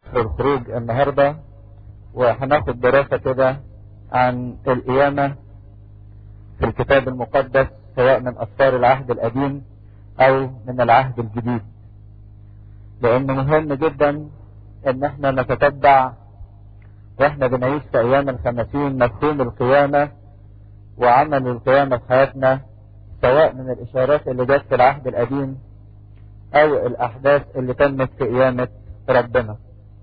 سفر الخروج النهاردة وهناخد دراسة كده عن القيامة في الكتاب المقدس سواء من أسفار العهد القديم أو من العهد الجديد لأن مهم جدا إن احنا نتتبع واحنا بنعيش في أيام الخمسين مفهوم القيامة وعمل القيامة في حياتنا سواء من الإشارات اللي جت في العهد القديم أو الأحداث اللي تمت في قيامة ربنا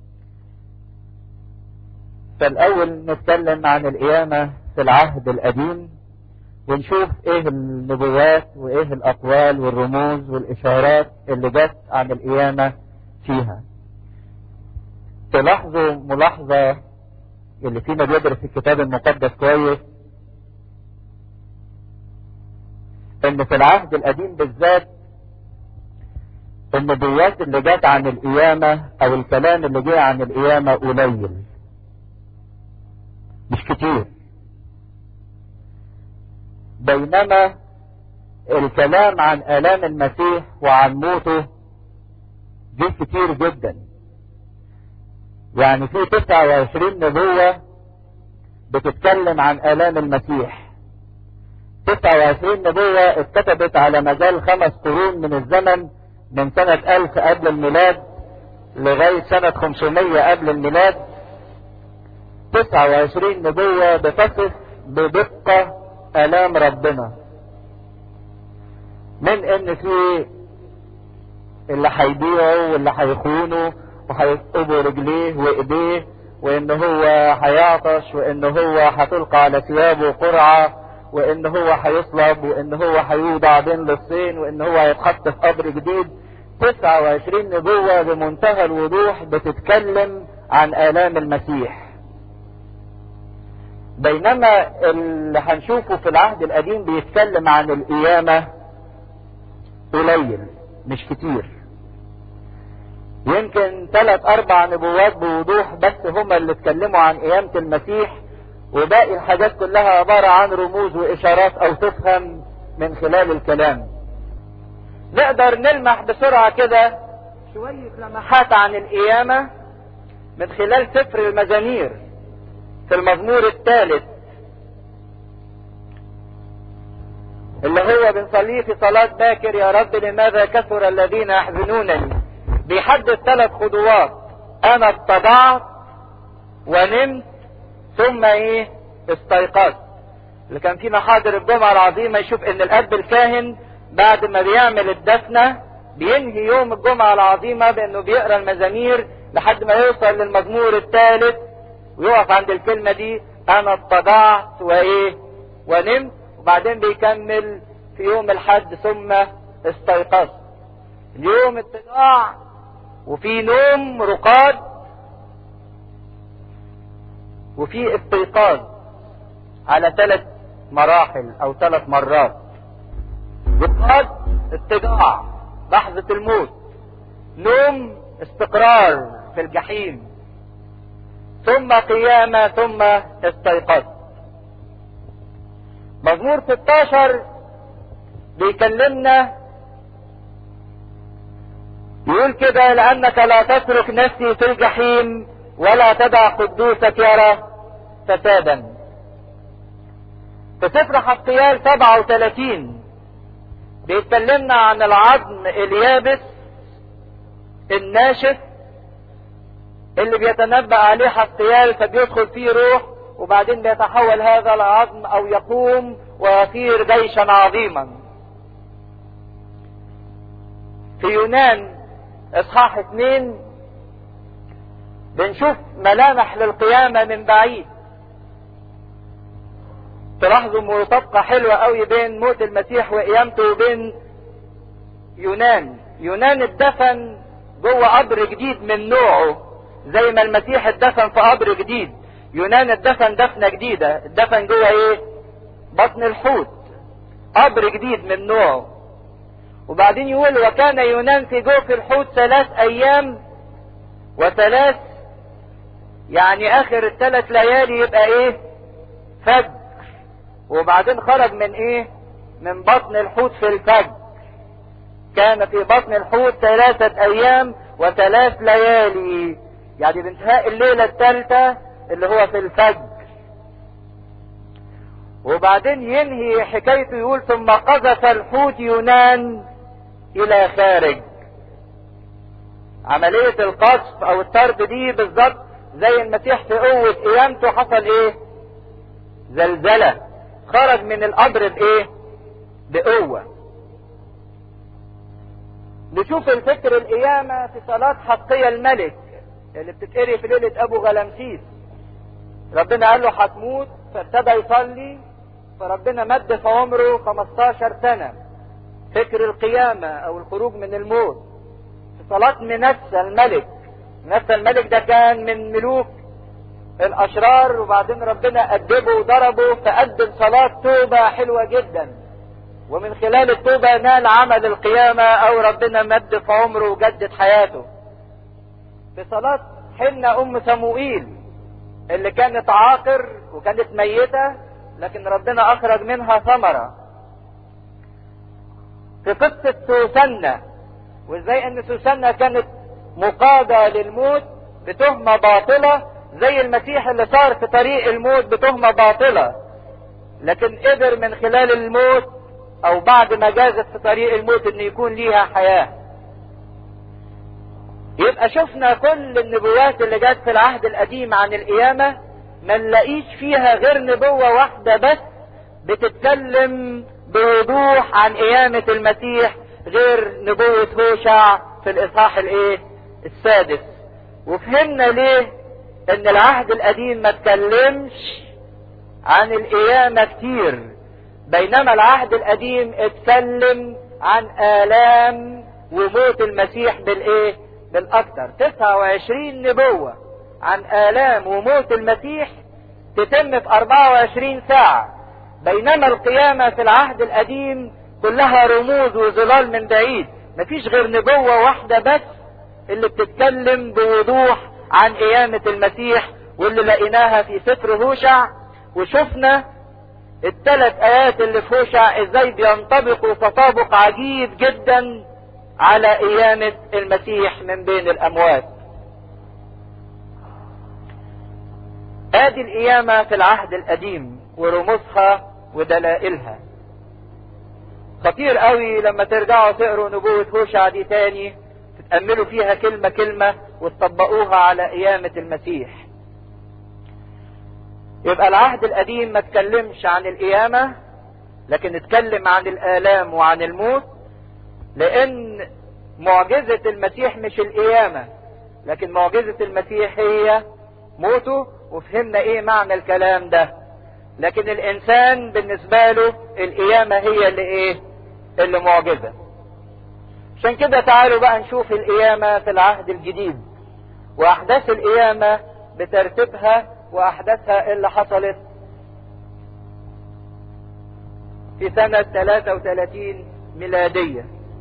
فالأول نتكلم عن القيامة في العهد القديم ونشوف ايه النبوات وايه الأقوال والرموز والإشارات اللي جت عن القيامة فيها تلاحظوا ملاحظة اللي فينا بيدرس الكتاب المقدس كويس ان في العهد القديم بالذات النبوات اللي جت عن القيامة او الكلام اللي جه عن القيامة قليل مش كتير بينما الكلام عن آلام المسيح وعن موته جه كتير جدا يعني في 29 نبوة بتتكلم عن آلام المسيح 29 نبوة اتكتبت على مجال خمس قرون من الزمن من سنة 1000 قبل الميلاد لغاية سنة 500 قبل الميلاد 29 نبوة بتصف بدقة آلام ربنا من ان في اللي هيبيعه واللي هيخونه وهيثقبوا رجليه وايديه وان هو هيعطش وان هو هتلقى على ثيابه قرعة وان هو هيصلب وان هو هيوضع بين للصين وان هو هيتحط في قبر جديد 29 نبوة بمنتهى الوضوح بتتكلم عن آلام المسيح بينما اللي هنشوفه في العهد القديم بيتكلم عن القيامة قليل مش كتير يمكن ثلاث اربع نبوات بوضوح بس هما اللي اتكلموا عن قيامة المسيح وباقي الحاجات كلها عبارة عن رموز واشارات او تفهم من خلال الكلام نقدر نلمح بسرعة كده شوية لمحات عن القيامة من خلال سفر المزامير في المزمور الثالث اللي هو بنصليه في صلاة باكر يا رب لماذا كثر الذين يحزنونني بيحدد ثلاث خطوات انا اتضعت ونمت ثم ايه استيقظت اللي كان فينا حاضر الجمعة العظيمة يشوف ان الاب الكاهن بعد ما بيعمل الدفنة بينهي يوم الجمعة العظيمة بانه بيقرا المزامير لحد ما يوصل للمزمور الثالث ويقف عند الكلمة دي انا اتضعت وايه ونمت وبعدين بيكمل في يوم الحد ثم استيقظت اليوم اتضاع وفي نوم رقاد وفي استيقاظ على ثلاث مراحل او ثلاث مرات رقاد اتضاع لحظة الموت نوم استقرار في الجحيم ثم قيامة ثم استيقظ مزمور 16 بيكلمنا يقول كده لأنك لا تترك نفسي في الجحيم ولا تدع قدوسك يرى فسادا في سفر حقيال 37 بيتكلمنا عن العظم اليابس الناشف اللي بيتنبأ عليه حقيال فبيدخل فيه روح وبعدين بيتحول هذا العظم او يقوم ويصير جيشا عظيما في يونان اصحاح اثنين بنشوف ملامح للقيامة من بعيد تلاحظوا مطابقة حلوة قوي بين موت المسيح وقيامته وبين يونان يونان اتدفن جوه قبر جديد من نوعه زي ما المسيح اتدفن في قبر جديد يونان اتدفن دفنة جديدة اتدفن جوه ايه بطن الحوت قبر جديد من نوعه وبعدين يقول وكان يونان في جوف الحوت ثلاث ايام وثلاث يعني اخر الثلاث ليالي يبقى ايه فجر وبعدين خرج من ايه من بطن الحوت في الفجر كان في بطن الحوت ثلاثة ايام وثلاث ليالي يعني بانتهاء الليلة الثالثة اللي هو في الفجر وبعدين ينهي حكايته يقول ثم قذف الحوت يونان الى خارج عملية القذف او الطرد دي بالظبط زي المسيح في قوة قيامته حصل ايه زلزلة خرج من القبر بايه بقوة نشوف الفكر القيامة في صلاة حقية الملك اللي بتتقري في ليلة ابو غلامسيس ربنا قال له هتموت فابتدى يصلي فربنا مد في عمره 15 سنة فكر القيامة او الخروج من الموت في صلاة منسى الملك منسى الملك ده كان من ملوك الاشرار وبعدين ربنا أدبه وضربه فقدم صلاة توبة حلوة جدا ومن خلال التوبة نال عمل القيامة او ربنا مد في عمره وجدد حياته في صلاة حنة ام سموئيل اللي كانت عاقر وكانت ميتة لكن ربنا اخرج منها ثمرة في قصة سوسنة وازاي ان سوسنة كانت مقادة للموت بتهمة باطلة زي المسيح اللي صار في طريق الموت بتهمة باطلة لكن قدر من خلال الموت او بعد ما جازت في طريق الموت ان يكون ليها حياة يبقى شفنا كل النبوات اللي جت في العهد القديم عن القيامة ما نلاقيش فيها غير نبوة واحدة بس بتتكلم بوضوح عن قيامة المسيح غير نبوة هوشع في الاصحاح الايه السادس وفهمنا ليه ان العهد القديم ما اتكلمش عن القيامة كتير بينما العهد القديم اتكلم عن آلام وموت المسيح بالايه بالاكثر 29 نبوة عن آلام وموت المسيح تتم في 24 ساعة بينما القيامة في العهد القديم كلها رموز وظلال من بعيد مفيش غير نبوة واحدة بس اللي بتتكلم بوضوح عن قيامة المسيح واللي لقيناها في سفر هوشع وشفنا الثلاث ايات اللي في هوشع ازاي بينطبقوا تطابق عجيب جدا على قيامة المسيح من بين الاموات ادي القيامة في العهد القديم ورموزها ودلائلها خطير قوي لما ترجعوا تقروا نبوة هوشع دي تاني تتأملوا فيها كلمة كلمة وتطبقوها على قيامة المسيح يبقى العهد القديم ما تكلمش عن القيامة لكن اتكلم عن الآلام وعن الموت لأن معجزة المسيح مش القيامة لكن معجزة المسيح هي موته وفهمنا ايه معنى الكلام ده لكن الانسان بالنسبة له القيامة هي اللي ايه اللي معجزة عشان كده تعالوا بقى نشوف القيامة في العهد الجديد واحداث القيامة بترتيبها واحداثها اللي حصلت في سنة 33 ميلادية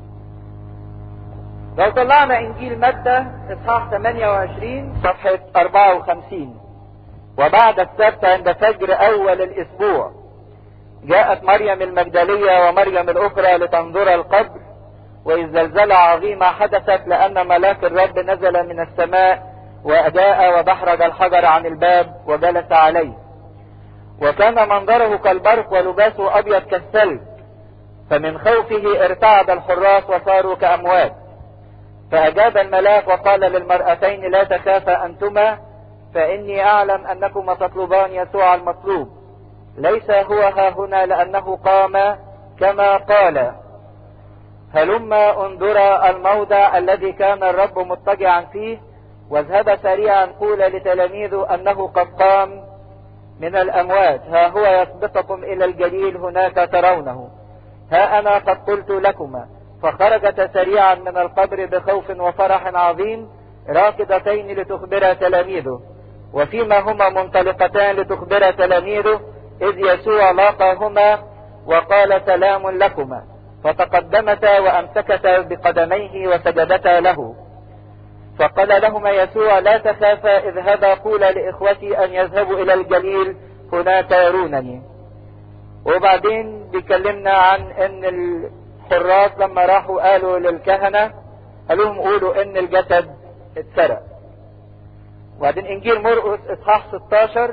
لو طلعنا انجيل متى اصحاح 28 صفحة 54 وبعد السبت عند فجر اول الاسبوع جاءت مريم المجدلية ومريم الاخرى لتنظر القبر واذ زلزلة عظيمة حدثت لان ملاك الرب نزل من السماء وأداء ودحرج الحجر عن الباب وجلس عليه وكان منظره كالبرق ولباسه أبيض كالثلج فمن خوفه ارتعد الحراس وصاروا كأموات فأجاب الملاك وقال للمرأتين لا تخافا أنتما فإني أعلم أنكما تطلبان يسوع المطلوب ليس هو ها هنا لأنه قام كما قال هلما انظرا الموضع الذي كان الرب مضطجعا فيه واذهب سريعا قول لتلاميذه انه قد قام من الاموات ها هو يسبقكم الى الجليل هناك ترونه ها انا قد قلت لكما فخرجت سريعا من القبر بخوف وفرح عظيم راكضتين لتخبر تلاميذه وفيما هما منطلقتان لتخبر تلاميذه اذ يسوع لاقاهما وقال سلام لكما فتقدمتا وامسكتا بقدميه وسجدتا له فقال لهما يسوع لا تخافا اذهبا قولا لاخوتي ان يذهبوا الى الجليل هناك يرونني وبعدين بيكلمنا عن ان الحراس لما راحوا قالوا للكهنة قالوا لهم قولوا ان الجسد اتسرق وبعدين انجيل مرقس اصحاح 16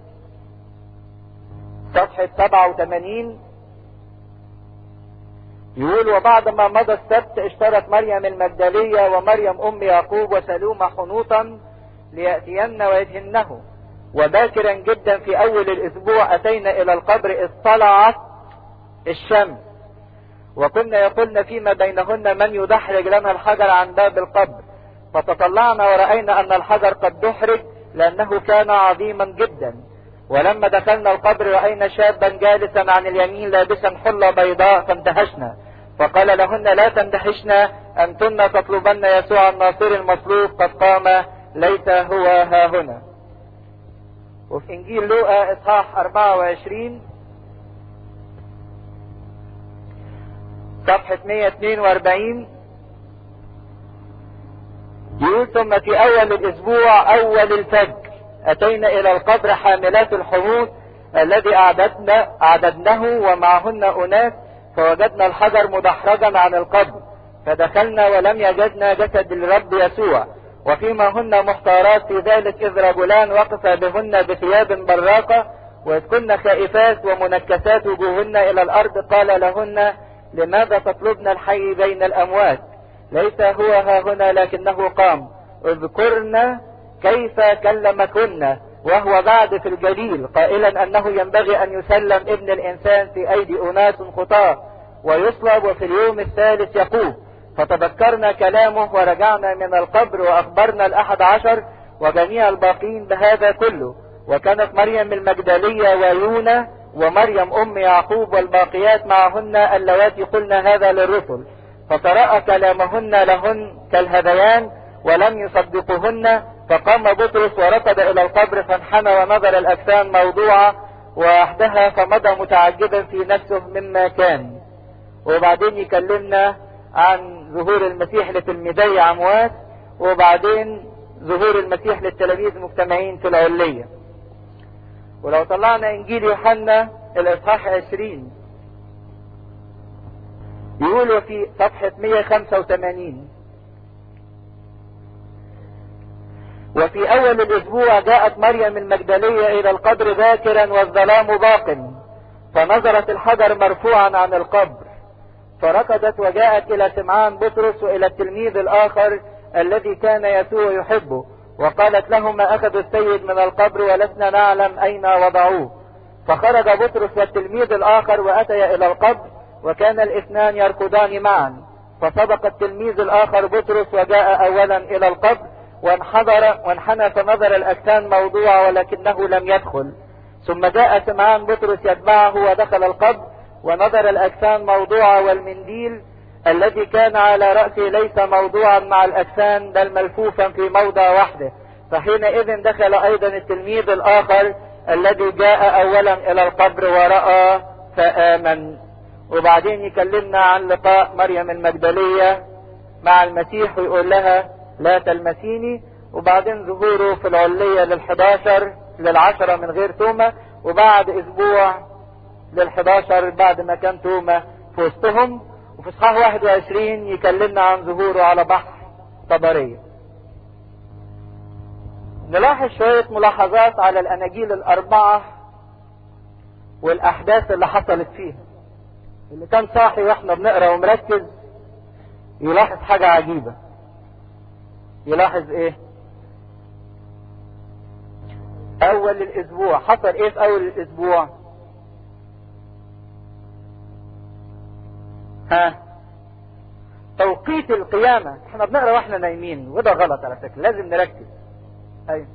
صفحة 87 يقول وبعد ما مضى السبت اشترت مريم المجدلية ومريم ام يعقوب وسلومة حنوطا ليأتين ويدهنه وباكرا جدا في اول الاسبوع اتينا الى القبر اذ طلعت الشمس وكنا يقولن فيما بينهن من يدحرج لنا الحجر عن باب القبر فتطلعنا ورأينا ان الحجر قد دحرج لانه كان عظيما جدا ولما دخلنا القبر رأينا شابا جالسا عن اليمين لابسا حلة بيضاء فاندهشنا فقال لهن لا تندهشنا أنتن تطلبن يسوع الناصر المصلوب قد قام ليس هو ها هنا وفي إنجيل لوقا إصحاح 24 صفحة 142 يقول ثم في أول الأسبوع أول الفجر أتينا إلى القبر حاملات الحمود الذي أعددنا أعددنه ومعهن أناس فوجدنا الحجر مدحرجا عن القبر فدخلنا ولم يجدنا جسد الرب يسوع وفيما هن محتارات في ذلك إذ رجلان وقف بهن بثياب براقة وإذ كن خائفات ومنكسات وجوهن إلى الأرض قال لهن لماذا تطلبن الحي بين الأموات ليس هو ها هنا لكنه قام اذكرن كيف كلمكن وهو بعد في الجليل قائلا انه ينبغي ان يسلم ابن الانسان في ايدي اناس خطاه ويصلب وفي اليوم الثالث يقوم فتذكرنا كلامه ورجعنا من القبر واخبرنا الاحد عشر وجميع الباقين بهذا كله وكانت مريم المجدلية ويونا ومريم ام يعقوب والباقيات معهن اللواتي قلنا هذا للرسل فترأى كلامهن لهن كالهذيان ولم يصدقهن فقام بطرس وركض الى القبر فانحنى ونظر الاجسام موضوعة وحدها فمضى متعجبا في نفسه مما كان وبعدين يكلمنا عن ظهور المسيح لتلميذي عمواس وبعدين ظهور المسيح للتلاميذ مجتمعين في العلية ولو طلعنا انجيل يوحنا الاصحاح 20 يقول في صفحة 185 وفي اول الاسبوع جاءت مريم المجدلية الى القبر باكرا والظلام باق فنظرت الحجر مرفوعا عن القبر فركضت وجاءت الى سمعان بطرس والى التلميذ الاخر الذي كان يسوع يحبه وقالت لهما اخذوا السيد من القبر ولسنا نعلم اين وضعوه فخرج بطرس والتلميذ الاخر واتيا الى القبر وكان الاثنان يركضان معا فسبق التلميذ الاخر بطرس وجاء اولا الى القبر وانحدر وانحنى فنظر الاجسام موضوعة ولكنه لم يدخل ثم جاء سمعان بطرس يتبعه ودخل القبر ونظر الاجسام موضوعة والمنديل الذي كان على رأسه ليس موضوعا مع الاجسام بل ملفوفا في موضع وحده فحينئذ دخل ايضا التلميذ الاخر الذي جاء اولا الى القبر ورأى فآمن وبعدين يكلمنا عن لقاء مريم المجدلية مع المسيح ويقول لها لا تلمسيني وبعدين ظهوره في العلية للحداشر للعشرة من غير تومة وبعد اسبوع للحداشر بعد ما كان تومة في وسطهم وفي اصحاح 21 يكلمنا عن ظهوره على بحر طبرية نلاحظ شوية ملاحظات على الاناجيل الاربعة والاحداث اللي حصلت فيها اللي كان صاحي واحنا بنقرا ومركز يلاحظ حاجة عجيبة يلاحظ ايه اول الاسبوع حصل ايه في اول الاسبوع ها توقيت القيامة احنا بنقرا واحنا نايمين وده غلط على فكرة لازم نركز ايوه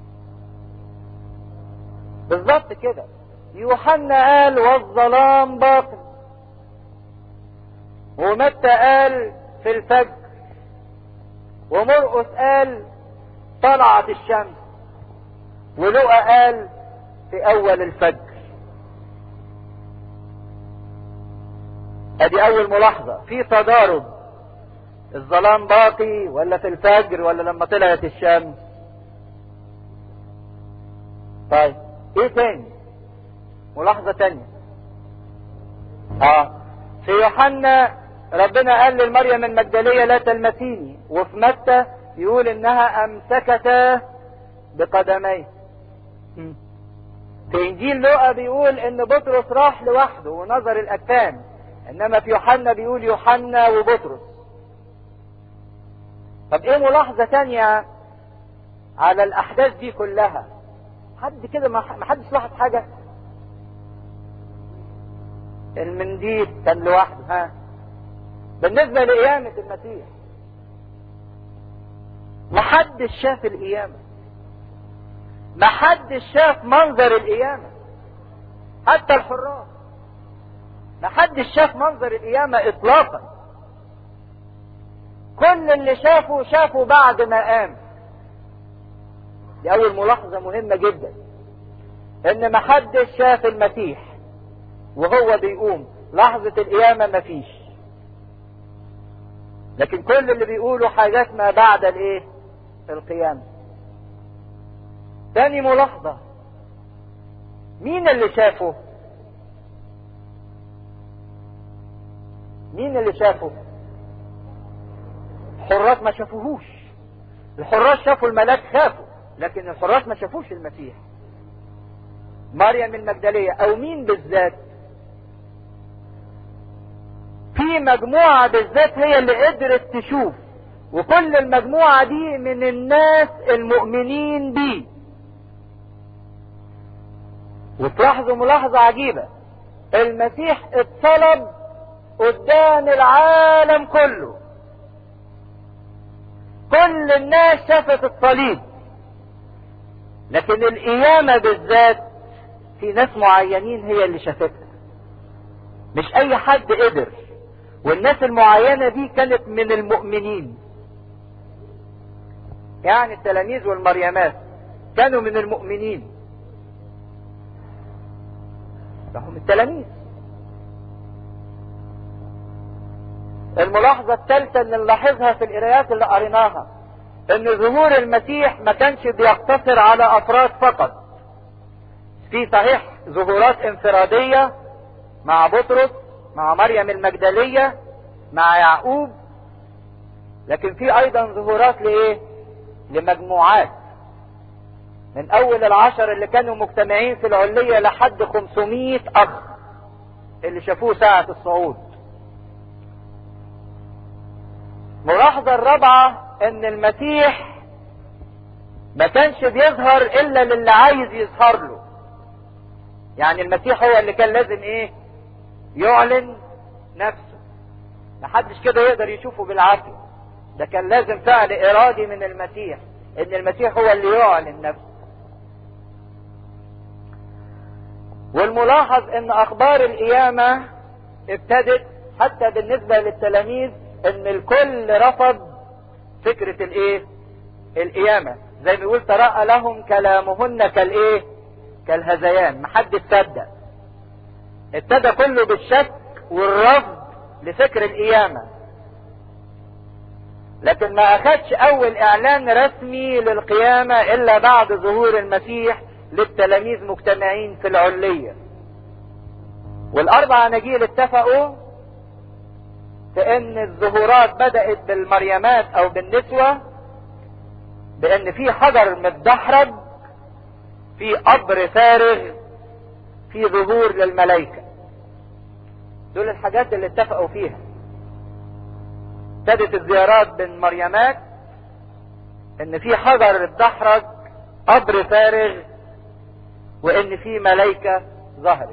بالظبط كده يوحنا قال والظلام باطل ومتى قال في الفجر ومرقس قال طلعت الشمس ولقى قال في اول الفجر ادي اول ملاحظة في تضارب الظلام باقي ولا في الفجر ولا لما طلعت الشمس طيب ايه تاني ملاحظة تانية اه في يوحنا ربنا قال للمريم المجدلية لا تلمسيني وفي متى يقول انها امسكتا بقدميه في انجيل لوقا بيقول ان بطرس راح لوحده ونظر الاجسام انما في يوحنا بيقول يوحنا وبطرس طب ايه ملاحظة تانية على الاحداث دي كلها حد كده ما حدش لاحظ حاجة المنديل كان لوحده ها بالنسبة لقيامة المسيح محدش شاف القيامة محدش شاف منظر القيامة حتى الحراس محدش شاف منظر القيامة اطلاقا كل اللي شافه شافه بعد ما قام دي اول ملاحظة مهمة جدا ان محدش شاف المسيح وهو بيقوم لحظة القيامة مفيش لكن كل اللي بيقولوا حاجات ما بعد الايه القيامة تاني ملاحظة مين اللي شافه مين اللي شافه الحراس ما شافوهوش الحراس شافوا الملاك خافوا لكن الحراس ما شافوش المسيح مريم المجدلية او مين بالذات في مجموعة بالذات هي اللي قدرت تشوف وكل المجموعة دي من الناس المؤمنين بيه وتلاحظوا ملاحظة عجيبة المسيح اتصلب قدام العالم كله كل الناس شافت الصليب لكن القيامة بالذات في ناس معينين هي اللي شافتها مش اي حد قدر والناس المعينة دي كانت من المؤمنين يعني التلاميذ والمريمات كانوا من المؤمنين فهم التلاميذ الملاحظة الثالثة اللي نلاحظها في القرايات اللي قريناها ان ظهور المسيح ما كانش بيقتصر على افراد فقط في صحيح ظهورات انفرادية مع بطرس مع مريم المجدلية مع يعقوب لكن في ايضا ظهورات لايه لمجموعات من اول العشر اللي كانوا مجتمعين في العلية لحد 500 اخ اللي شافوه ساعة الصعود ملاحظة الرابعة ان المسيح ما كانش بيظهر الا للي عايز يظهر له يعني المسيح هو اللي كان لازم ايه يعلن نفسه محدش كده يقدر يشوفه بالعافية ده كان لازم فعل ارادي من المسيح ان المسيح هو اللي يعلن نفسه والملاحظ ان اخبار القيامة ابتدت حتى بالنسبة للتلاميذ ان الكل رفض فكرة الايه القيامة زي ما يقول ترى لهم كلامهن كالايه كالهذيان محدش صدق ابتدى كله بالشك والرفض لفكر القيامة لكن ما اخدش اول اعلان رسمي للقيامة الا بعد ظهور المسيح للتلاميذ مجتمعين في العلية والاربع اناجيل اتفقوا في ان الظهورات بدأت بالمريمات او بالنسوة بان في حجر متدحرج في قبر فارغ في ظهور للملائكة دول الحاجات اللي اتفقوا فيها ابتدت الزيارات بين مريمات ان في حجر اتدحرج قبر فارغ وان في ملائكة ظهرت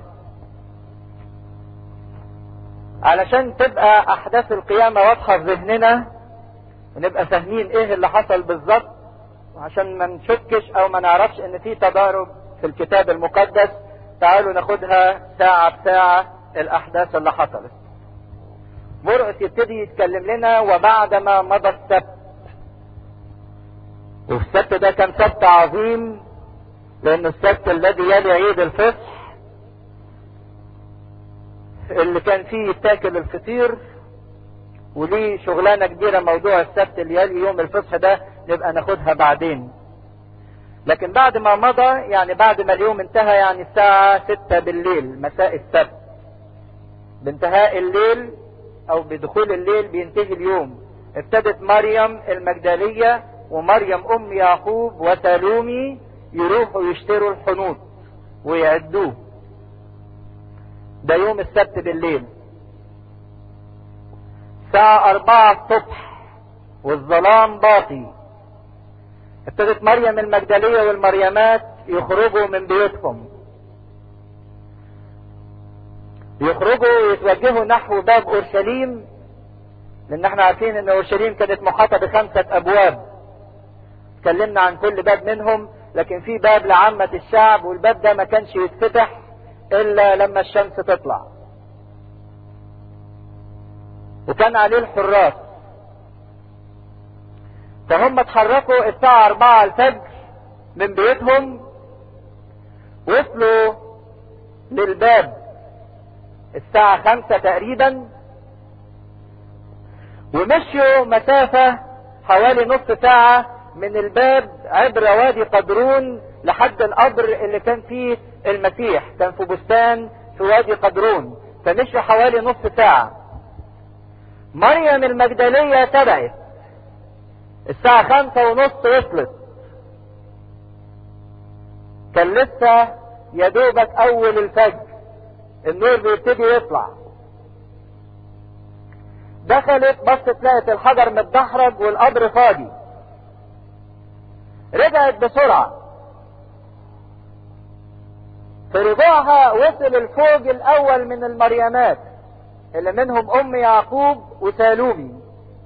علشان تبقى احداث القيامة واضحة في ذهننا ونبقى فاهمين ايه اللي حصل بالظبط وعشان ما نشكش او ما نعرفش ان في تضارب في الكتاب المقدس تعالوا ناخدها ساعة بساعة الاحداث اللي حصلت مرقس يبتدي يتكلم لنا وبعدما مضى السبت والسبت ده كان سبت عظيم لان السبت الذي يلي عيد الفصح اللي كان فيه يتاكل الفطير وليه شغلانه كبيره موضوع السبت اللي يلي يوم الفصح ده نبقى ناخدها بعدين لكن بعد ما مضى يعني بعد ما اليوم انتهى يعني الساعة ستة بالليل مساء السبت بانتهاء الليل او بدخول الليل بينتهي اليوم ابتدت مريم المجدلية ومريم ام يعقوب وسالومي يروحوا يشتروا الحنوط ويعدوه ده يوم السبت بالليل الساعة أربعة الصبح والظلام باقي ابتدت مريم المجدلية والمريمات يخرجوا من بيوتهم يخرجوا ويتوجهوا نحو باب اورشليم لان احنا عارفين ان اورشليم كانت محاطة بخمسة ابواب اتكلمنا عن كل باب منهم لكن في باب لعامة الشعب والباب ده ما كانش يتفتح الا لما الشمس تطلع وكان عليه الحراس فهم اتحركوا الساعة أربعة الفجر من بيوتهم وصلوا للباب الساعة خمسة تقريبا ومشوا مسافة حوالي نص ساعة من الباب عبر وادي قدرون لحد القبر اللي كان فيه المسيح كان في بستان في وادي قدرون فمشوا حوالي نص ساعة مريم المجدلية تبعت الساعة خمسة ونص وصلت كان لسه يا دوبك أول الفجر النور بيبتدي يطلع دخلت بصت لقت الحجر متدحرج والقبر فاضي رجعت بسرعة في رجوعها وصل الفوج الأول من المريمات اللي منهم أم يعقوب وسالومي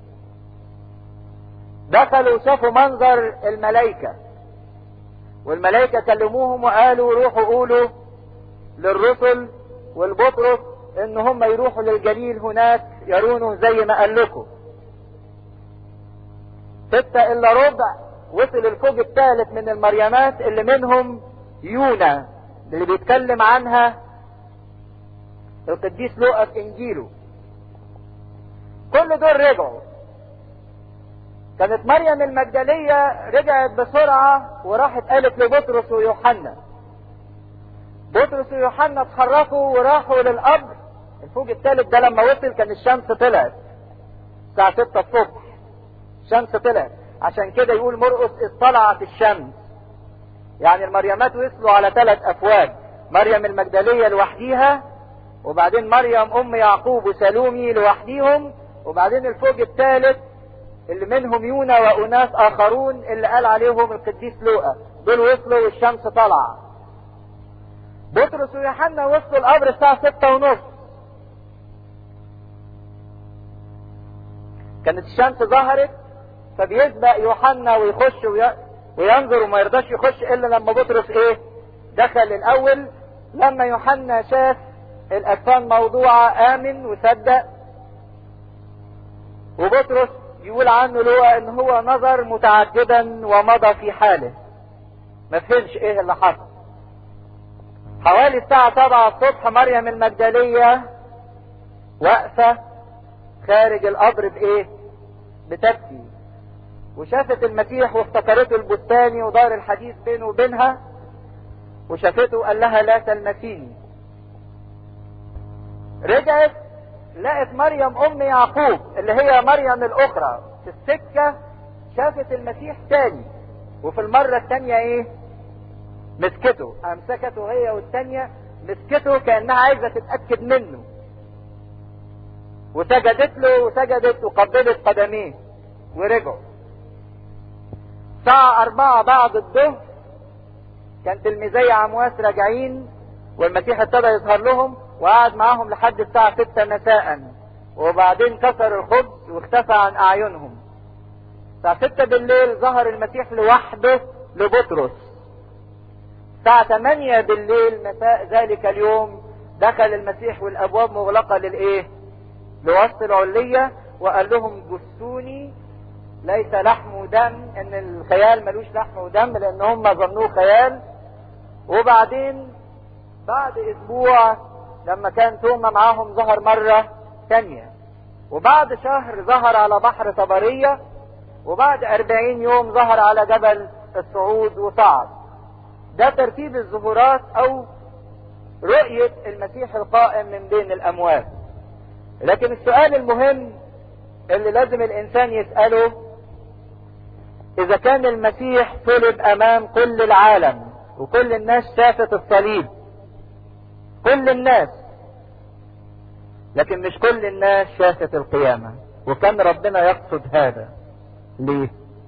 دخلوا شافوا منظر الملائكة والملائكة كلموهم وقالوا روحوا قولوا للرسل والبطرس ان هم يروحوا للجليل هناك يرونه زي ما قال لكم ستة الا ربع وصل الفوج الثالث من المريمات اللي منهم يونا اللي بيتكلم عنها القديس لوقا في انجيله كل دول رجعوا كانت مريم المجدلية رجعت بسرعة وراحت قالت لبطرس ويوحنا بطرس ويوحنا اتحركوا وراحوا للقبر الفوج الثالث ده لما وصل كان الشمس طلعت الساعة 6 الصبح الشمس طلعت عشان كده يقول مرقس اطلعت الشمس يعني المريمات وصلوا على ثلاث افواج مريم المجدلية لوحديها وبعدين مريم ام يعقوب وسالومي لوحديهم وبعدين الفوج الثالث اللي منهم يونا واناس اخرون اللي قال عليهم القديس لوقا دول وصلوا والشمس طالعه بطرس ويوحنا وصلوا القبر الساعة ستة ونص كانت الشمس ظهرت فبيسبق يوحنا ويخش وي... وينظر وما يرضاش يخش الا لما بطرس ايه دخل الاول لما يوحنا شاف الاجسام موضوعة امن وصدق وبطرس يقول عنه لوقا ان هو نظر متعجبا ومضى في حاله ما فهمش ايه اللي حصل حوالي الساعة سبعة الصبح مريم المجدلية واقفة خارج القبر بايه بتبكي وشافت المسيح وافتكرته البستاني ودار الحديث بينه وبينها وشافته وقال لها لا تلمسيني رجعت لقت مريم ام يعقوب اللي هي مريم الاخرى في السكة شافت المسيح تاني وفي المرة التانية ايه مسكته امسكته هي والتانية مسكته كأنها عايزة تتأكد منه وسجدت له وسجدت وقبلت قدميه ورجعوا الساعة أربعة بعد الظهر كان تلميذي عمواس راجعين والمسيح ابتدى يظهر لهم وقعد معاهم لحد الساعة ستة مساء وبعدين كسر الخبز واختفى عن أعينهم الساعة ستة بالليل ظهر المسيح لوحده لبطرس الساعة 8 بالليل مساء ذلك اليوم دخل المسيح والأبواب مغلقة للإيه؟ لوسط العلية وقال لهم جسوني ليس لحم ودم ان الخيال ملوش لحم ودم لان هم ظنوه خيال وبعدين بعد اسبوع لما كان توما معاهم ظهر مرة ثانية وبعد شهر ظهر على بحر طبرية وبعد أربعين يوم ظهر على جبل الصعود وصعد ده ترتيب الظهورات او رؤية المسيح القائم من بين الاموات لكن السؤال المهم اللي لازم الانسان يسأله اذا كان المسيح صلب امام كل العالم وكل الناس شافت الصليب كل الناس لكن مش كل الناس شافت القيامة وكان ربنا يقصد هذا ليه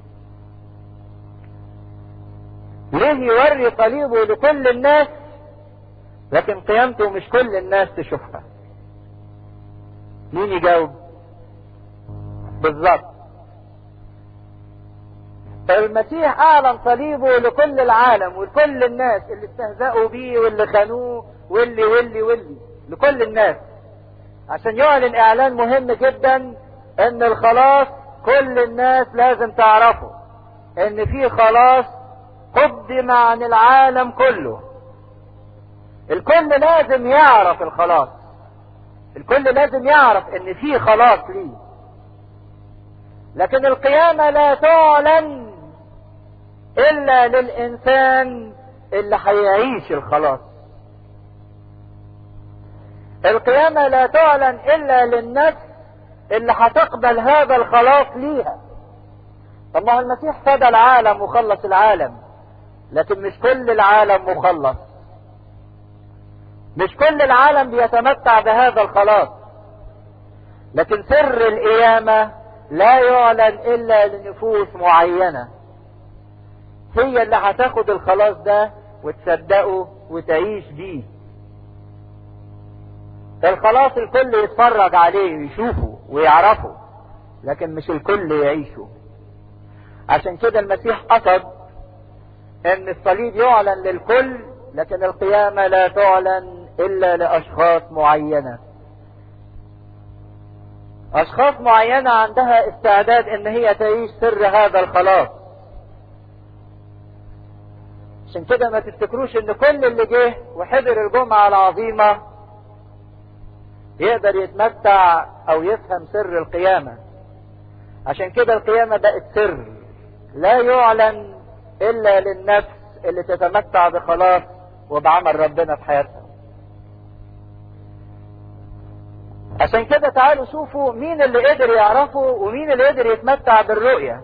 ليه يوري صليبه لكل الناس لكن قيامته مش كل الناس تشوفها مين يجاوب بالظبط المسيح اعلن صليبه لكل العالم ولكل الناس اللي استهزأوا بيه واللي خانوه واللي واللي واللي لكل الناس عشان يعلن اعلان مهم جدا ان الخلاص كل الناس لازم تعرفه ان في خلاص قدم عن العالم كله الكل لازم يعرف الخلاص الكل لازم يعرف ان في خلاص ليه لكن القيامة لا تعلن الا للانسان اللي هيعيش الخلاص القيامة لا تعلن الا للنفس اللي هتقبل هذا الخلاص ليها طب ما هو المسيح فدى العالم وخلص العالم لكن مش كل العالم مخلص مش كل العالم بيتمتع بهذا الخلاص لكن سر القيامة لا يعلن الا لنفوس معينة هي اللي هتاخد الخلاص ده وتصدقه وتعيش بيه الخلاص الكل يتفرج عليه ويشوفه ويعرفه لكن مش الكل يعيشه عشان كده المسيح قصد ان الصليب يعلن للكل لكن القيامة لا تعلن الا لاشخاص معينة اشخاص معينة عندها استعداد ان هي تعيش سر هذا الخلاص عشان كده ما تفتكروش ان كل اللي جه وحضر الجمعة العظيمة يقدر يتمتع او يفهم سر القيامة عشان كده القيامة بقت سر لا يعلن الا للنفس اللي تتمتع بخلاص وبعمل ربنا في حياتها عشان كده تعالوا شوفوا مين اللي قدر يعرفه ومين اللي قدر يتمتع بالرؤية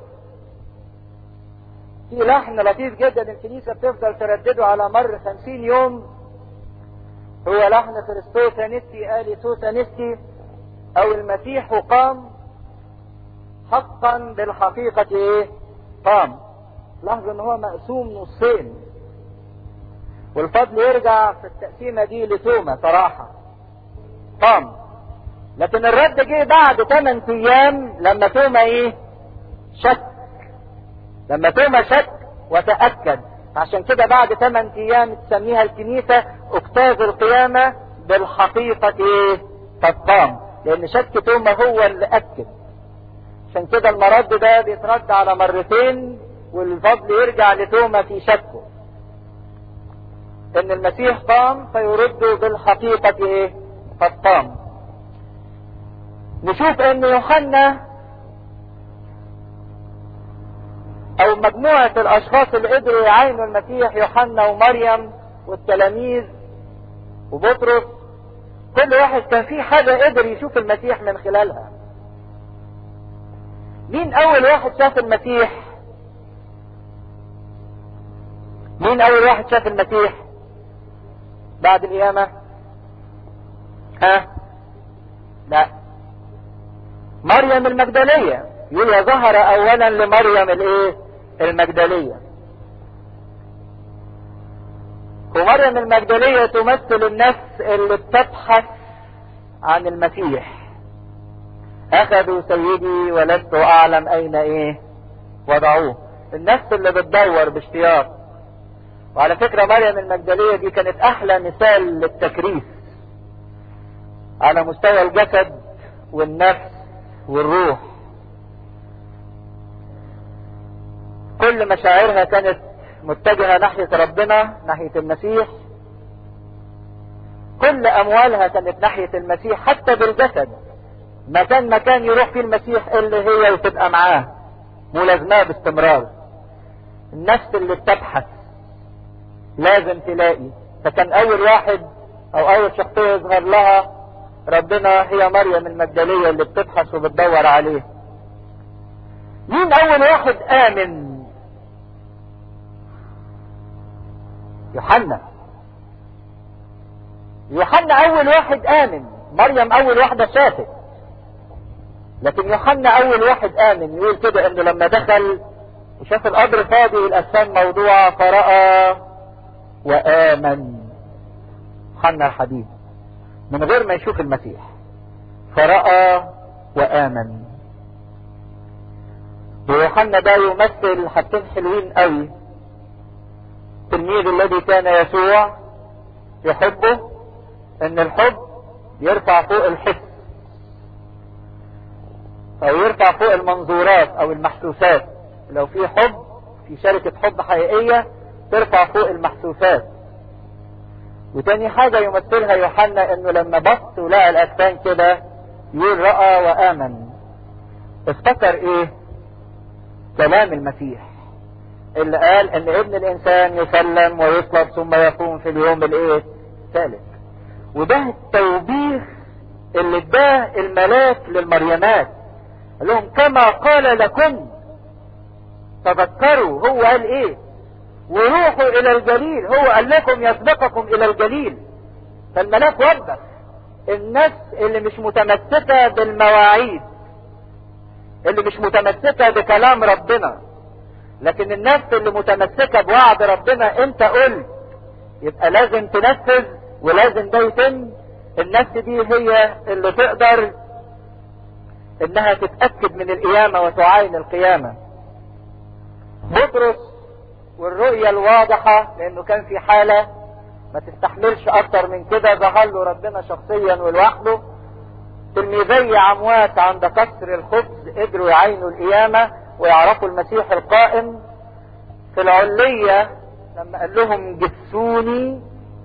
في لحن لطيف جدا الكنيسة بتفضل تردده على مر خمسين يوم هو لحن كريستو تانستي آلي تو تانستي او المسيح قام حقا بالحقيقة ايه قام لاحظوا ان هو مقسوم نصين والفضل يرجع في التقسيمة دي لتوما صراحة قام لكن الرد جه بعد 8 ايام لما توما ايه شك لما توما شك وتأكد عشان كده بعد 8 ايام تسميها الكنيسة اكتاز القيامة بالحقيقة ايه قد قام لان شك توما هو اللي اكد عشان كده المرد ده بيترد على مرتين والفضل يرجع لتوما في شكه ان المسيح قام فيرد بالحقيقة ايه قد قام نشوف ان يوحنا او مجموعة الاشخاص اللي قدروا يعاينوا المسيح يوحنا ومريم والتلاميذ وبطرس كل واحد كان فيه حاجة قدر يشوف المسيح من خلالها مين اول واحد شاف المسيح مين اول واحد شاف المسيح بعد القيامة ها لا مريم المجدلية يقول يا ظهر اولا لمريم الايه المجدلية ومريم المجدلية تمثل النفس اللي بتبحث عن المسيح اخذوا سيدي ولست اعلم اين ايه وضعوه النفس اللي بتدور باشتياق وعلى فكرة مريم المجدلية دي كانت احلى مثال للتكريس على مستوى الجسد والنفس والروح كل مشاعرها كانت متجهة ناحية ربنا ناحية المسيح كل اموالها كانت ناحية المسيح حتى بالجسد مكان مكان يروح فيه المسيح اللي هي وتبقى معاه ملازماه باستمرار النفس اللي بتبحث لازم تلاقي فكان اول واحد او اول شخصية يظهر لها ربنا هي مريم المجدلية اللي بتبحث وبتدور عليه مين اول واحد امن يوحنا يوحنا اول واحد امن مريم اول واحدة شافت لكن يوحنا اول واحد امن يقول كده انه لما دخل وشاف القبر فاضي والاجسام موضوعة فرأى وامن يوحنا الحبيب من غير ما يشوف المسيح فرأى وامن ويوحنا ده يمثل حاجتين حلوين قوي التلميذ الذي كان يسوع يحبه ان الحب يرفع فوق الحس او يرفع فوق المنظورات او المحسوسات لو في حب في شركة حب حقيقية ترفع فوق المحسوسات وتاني حاجة يمثلها يوحنا انه لما بص ولقى الاجسام كده يقول رأى وآمن افتكر ايه كلام المسيح اللي قال ان ابن الانسان يسلم ويصلب ثم يقوم في اليوم الايه الثالث وده التوبيخ اللي اداه الملاك للمريمات قال لهم كما قال لكم تذكروا هو قال ايه وروحوا الى الجليل هو قال لكم يسبقكم الى الجليل فالملاك وبخ الناس اللي مش متمسكة بالمواعيد اللي مش متمسكة بكلام ربنا لكن الناس اللي متمسكة بوعد ربنا انت قلت يبقى لازم تنفذ ولازم ده يتم النفس دي هي اللي تقدر انها تتأكد من القيامة وتعاين القيامة بطرس والرؤية الواضحة لانه كان في حالة ما تستحملش اكتر من كده ظهر له ربنا شخصيا ولوحده تلميذي عموات عند كسر الخبز قدروا يعينوا القيامة ويعرفوا المسيح القائم في العلية لما قال لهم جسوني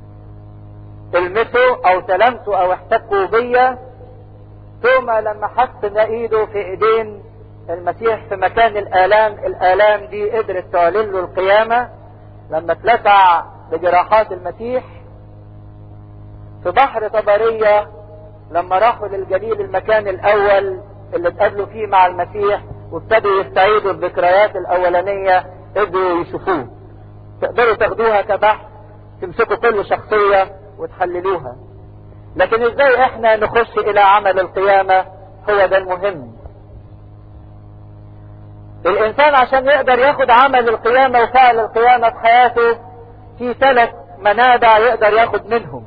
المسوا او تلمسوا او احتكوا بيا ثم لما حس ان ايده في ايدين المسيح في مكان الالام الالام دي قدرت تعلن له القيامة لما اتلسع بجراحات المسيح في بحر طبرية لما راحوا للجليل المكان الاول اللي اتقابلوا فيه مع المسيح وابتدوا يستعيدوا الذكريات الاولانية قدروا يشوفوه تقدروا تاخدوها كبحث تمسكوا كل شخصية وتحللوها لكن ازاي احنا نخش الى عمل القيامة هو ده المهم الانسان عشان يقدر ياخد عمل القيامة وفعل القيامة في حياته في ثلاث منابع يقدر ياخد منهم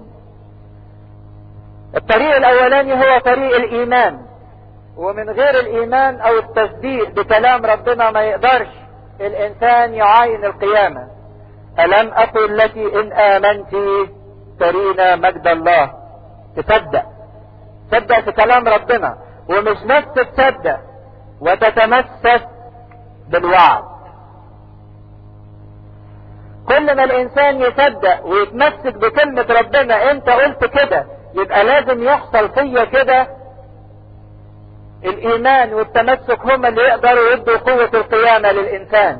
الطريق الاولاني هو طريق الايمان ومن غير الايمان او التصديق بكلام ربنا ما يقدرش الانسان يعاين القيامة الم اقل لك ان امنت ترينا مجد الله تصدق تصدق في كلام ربنا ومش بس تصدق وتتمسك بالوعد كل ما الانسان يصدق ويتمسك بكلمة ربنا انت قلت كده يبقى لازم يحصل فيا كده الايمان والتمسك هما اللي يقدروا يدوا قوة القيامة للانسان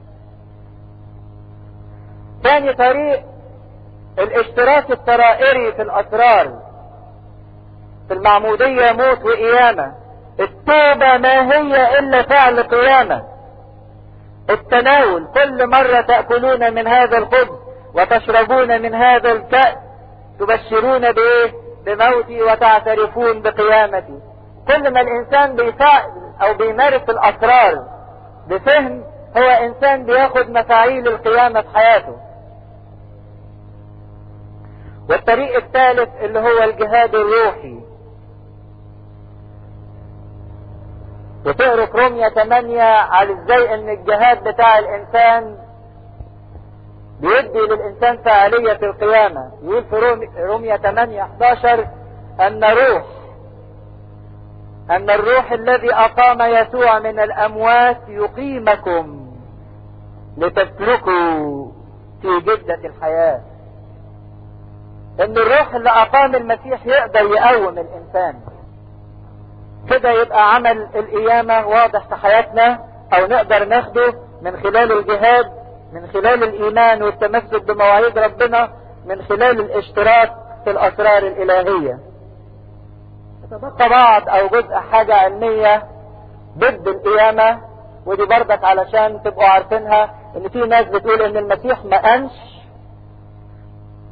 ثاني طريق الاشتراك السرائري في الاسرار في المعمودية موت وقيامة التوبة ما هي الا فعل قيامة التناول كل مرة تأكلون من هذا الخبز وتشربون من هذا الكأس تبشرون بايه بموتي وتعترفون بقيامتي كل ما الانسان بيفعل او بيمارس الاسرار بفهم هو انسان بياخد مفاعيل القيامة في حياته والطريق الثالث اللي هو الجهاد الروحي وتقرا رومية 8 على ازاي ان الجهاد بتاع الانسان بيدي للانسان فعالية القيامة يقول في رومية 8 11 ان روح ان الروح الذي اقام يسوع من الاموات يقيمكم لتسلكوا في جدة الحياة ان الروح اللي اقام المسيح يقدر يقوم الانسان كده يبقى عمل القيامة واضح في حياتنا او نقدر ناخده من خلال الجهاد من خلال الايمان والتمسك بمواعيد ربنا من خلال الاشتراك في الاسرار الالهية تبقى بعض او جزء حاجة علمية ضد القيامة ودي برضك علشان تبقوا عارفينها ان في ناس بتقول ان المسيح ما قامش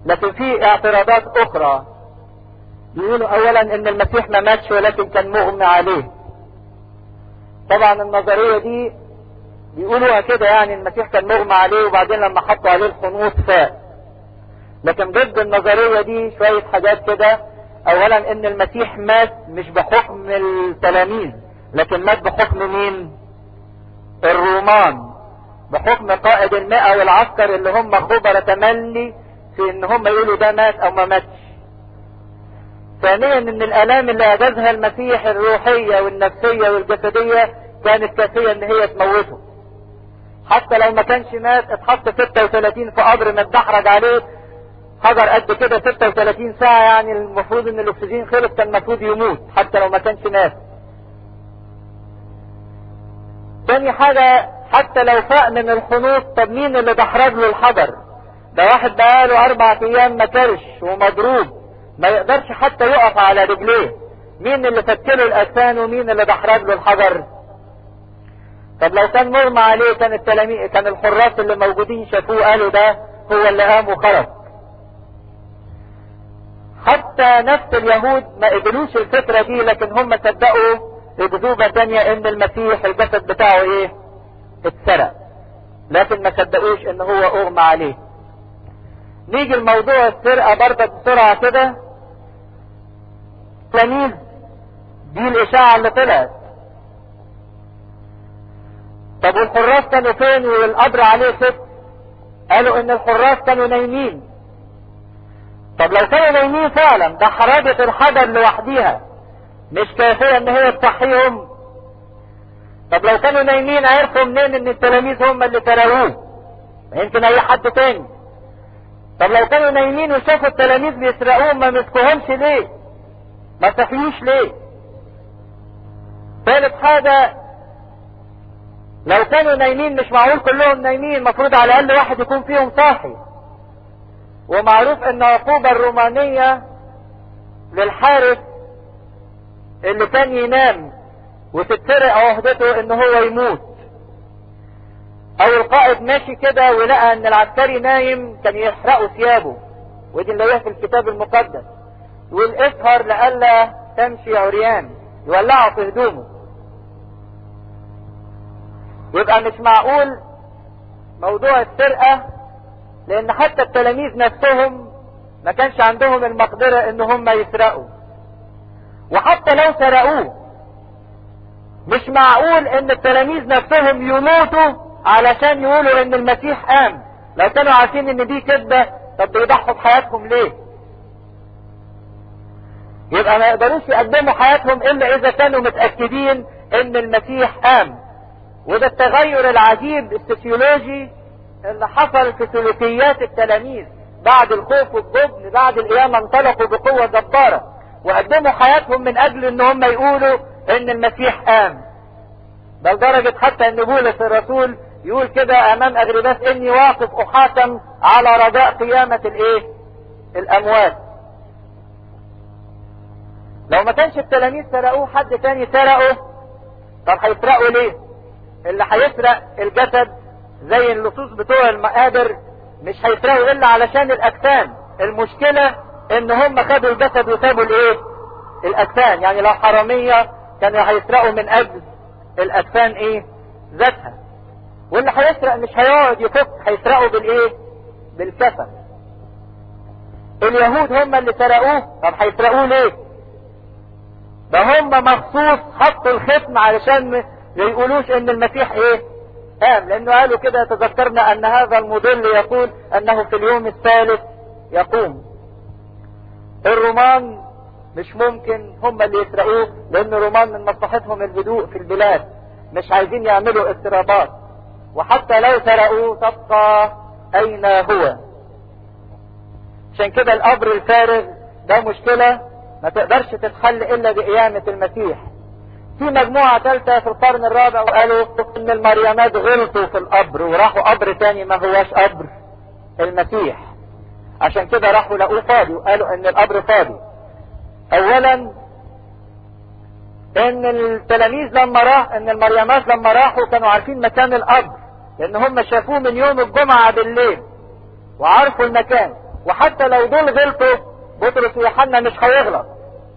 لكن في اعتراضات اخرى يقولوا اولا ان المسيح ما ماتش ولكن كان مغمى عليه طبعا النظرية دي بيقولوها كده يعني المسيح كان مغمى عليه وبعدين لما حطوا عليه الخنوط فاق لكن ضد النظرية دي شوية حاجات كده اولا ان المسيح مات مش بحكم التلاميذ لكن مات بحكم مين الرومان بحكم قائد المئة والعسكر اللي هم خبر تملي في ان هم يقولوا ده مات او ما ماتش ثانيا ان الالام اللي اجازها المسيح الروحية والنفسية والجسدية كانت كافية ان هي تموته حتى لو ما كانش مات اتحط 36 في قبر متدحرج عليه حجر قد كده 36 ساعة يعني المفروض ان الاكسجين خلص كان المفروض يموت حتى لو ما كانش مات تاني حاجة حتى لو فاق من الخنوط طب مين اللي دحرج له الحجر ده واحد بقاله اربع ايام ما كلش ومضروب ما يقدرش حتى يقف على رجليه مين اللي فكله الاجسام ومين اللي دحرج له الحجر طب لو كان مغمى عليه كان التلاميذ كان الحراس اللي موجودين شافوه قالوا ده هو اللي قام وخرج حتى نفس اليهود ما قبلوش الفكرة دي لكن هم صدقوا بكذوبة تانية ان المسيح الجسد بتاعه ايه اتسرق لكن ما صدقوش ان هو اغمى عليه نيجي لموضوع السرقة برضك بسرعة كده تلاميذ دي الاشاعة اللي طلعت طب والحراس كانوا فين والقبر عليه ست قالوا ان الحراس كانوا نايمين طب لو كانوا نايمين فعلا ده حرادة الحجر لوحديها مش كافية ان هي تصحيهم طب لو كانوا نايمين عرفوا منين ان التلاميذ هم اللي سرقوه يمكن اي حد تاني طب لو كانوا نايمين وشافوا التلاميذ بيسرقوهم ما مسكوهمش ليه ما صحيوش ليه ثالث حاجة لو كانوا نايمين مش معقول كلهم نايمين المفروض على الاقل واحد يكون فيهم صاحي ومعروف ان عقوبة الرومانية للحارس اللي كان ينام وتتسرق عهدته ان هو يموت او القائد ماشي كده ولقى ان العسكري نايم كان يحرقوا ثيابه ودي اللي هي في الكتاب المقدس يقول اسهر لئلا تمشي عريان يولعوا في هدومه يبقى مش معقول موضوع السرقة لان حتى التلاميذ نفسهم ما كانش عندهم المقدرة ان هم يسرقوا وحتى لو سرقوه مش معقول ان التلاميذ نفسهم يموتوا علشان يقولوا ان المسيح قام لو كانوا عارفين ان دي كذبة طب بيضحوا بحياتهم ليه يبقى ما يقدروش يقدموا حياتهم الا اذا كانوا متأكدين ان المسيح قام وده التغير العجيب السوسيولوجي اللي حصل في سلوكيات التلاميذ بعد الخوف والجبن بعد القيامة انطلقوا بقوة جبارة وقدموا حياتهم من اجل ان هم يقولوا ان المسيح قام بل درجة حتى ان بولس الرسول يقول كده امام اغرباس اني واقف احاكم على رجاء قيامة الايه الاموات لو ما كانش التلاميذ سرقوه حد تاني سرقه طب هيسرقوا ليه اللي هيسرق الجسد زي اللصوص بتوع المقابر مش هيسرقوا الا علشان الاجسام المشكلة ان هم خدوا الجسد وسابوا الايه الاجسام يعني لو حرامية كانوا هيسرقوا من اجل الاجسام ايه ذاتها واللي هيسرق مش هيقعد يفك هيسرقوا بالايه بالكفن اليهود هم اللي سرقوه طب هيسرقوه ليه ده هم مخصوص حطوا الختم علشان ما يقولوش ان المسيح ايه قام لانه قالوا كده تذكرنا ان هذا المضل يقول انه في اليوم الثالث يقوم الرومان مش ممكن هم اللي يسرقوه لان الرومان من مصلحتهم الهدوء في البلاد مش عايزين يعملوا اضطرابات وحتى لو سرقوه تبقى اين هو عشان كده القبر الفارغ ده مشكلة ما تقدرش تتحل الا بقيامة المسيح في مجموعة ثالثة في القرن الرابع وقالوا ان المريمات غلطوا في القبر وراحوا قبر تاني ما هواش قبر المسيح عشان كده راحوا لقوه فاضي وقالوا ان القبر فاضي اولا ان التلاميذ لما راح ان المريمات لما راحوا كانوا عارفين مكان القبر لان هم شافوه من يوم الجمعة بالليل وعرفوا المكان وحتى لو دول غلطوا بطرس ويوحنا مش هيغلط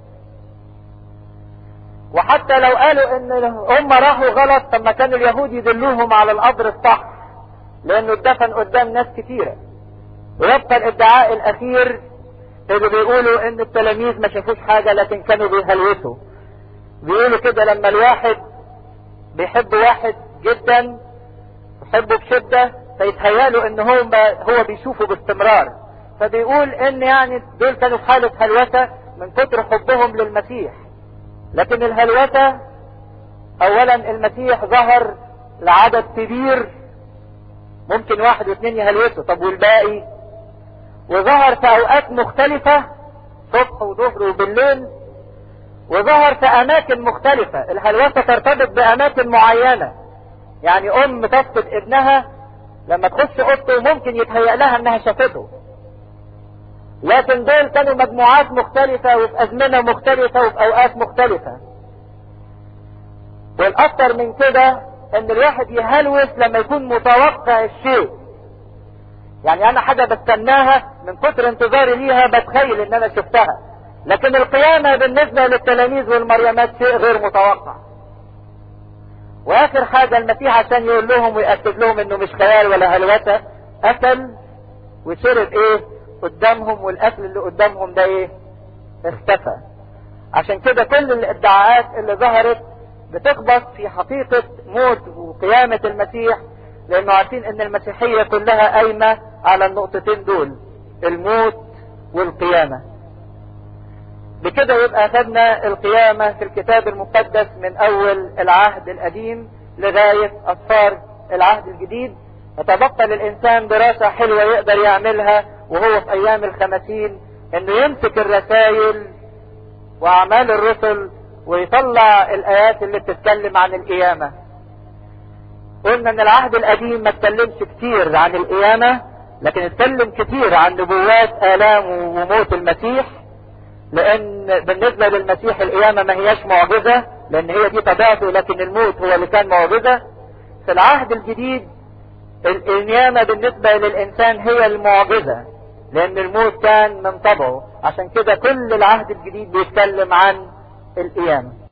وحتى لو قالوا ان هم راحوا غلط طب ما كان اليهود يدلوهم على القبر الصح لانه اتدفن قدام ناس كتيره ويبقى الادعاء الاخير اللي بيقولوا ان التلاميذ ما شافوش حاجه لكن كانوا بيهلوسوا بيقولوا كده لما الواحد بيحب واحد جدا يحبه بشده فيتهيأله ان هو هو بيشوفه باستمرار فبيقول ان يعني دول كانوا في حاله هلوسه من كتر حبهم للمسيح لكن الهلوسة اولا المسيح ظهر لعدد كبير ممكن واحد واثنين يهلوسوا طب والباقي وظهر في اوقات مختلفة صبح وظهر وبالليل وظهر في اماكن مختلفة الهلوسة ترتبط باماكن معينة يعني ام تفقد ابنها لما تخش اوضته ممكن يتهيأ لها انها شافته لكن دول كانوا مجموعات مختلفة وفي أزمنة مختلفة وفي أوقات مختلفة والأكثر من كده إن الواحد يهلوس لما يكون متوقع الشيء يعني أنا حاجة بستناها من كتر انتظاري ليها بتخيل إن أنا شفتها لكن القيامة بالنسبة للتلاميذ والمريمات شيء غير متوقع وآخر حاجة المسيح عشان يقول لهم ويأكد لهم إنه مش خيال ولا هلوسة أكل وشرب إيه قدامهم والاكل اللي قدامهم ده ايه اختفى عشان كده كل الادعاءات اللي ظهرت بتخبط في حقيقة موت وقيامة المسيح لانه عارفين ان المسيحية كلها قايمة على النقطتين دول الموت والقيامة بكده يبقى خدنا القيامة في الكتاب المقدس من اول العهد القديم لغاية اصفار العهد الجديد يتبقى للانسان دراسة حلوة يقدر يعملها وهو في ايام الخمسين انه يمسك الرسائل واعمال الرسل ويطلع الايات اللي بتتكلم عن القيامة قلنا ان العهد القديم ما اتكلمش كتير عن القيامة لكن اتكلم كتير عن نبوات الام وموت المسيح لان بالنسبة للمسيح القيامة ما هياش معجزة لان هي دي طبيعته لكن الموت هو اللي كان معجزة في العهد الجديد القيامة بالنسبة للإنسان هي المعجزة لأن الموت كان من طبعه عشان كده كل العهد الجديد بيتكلم عن القيامة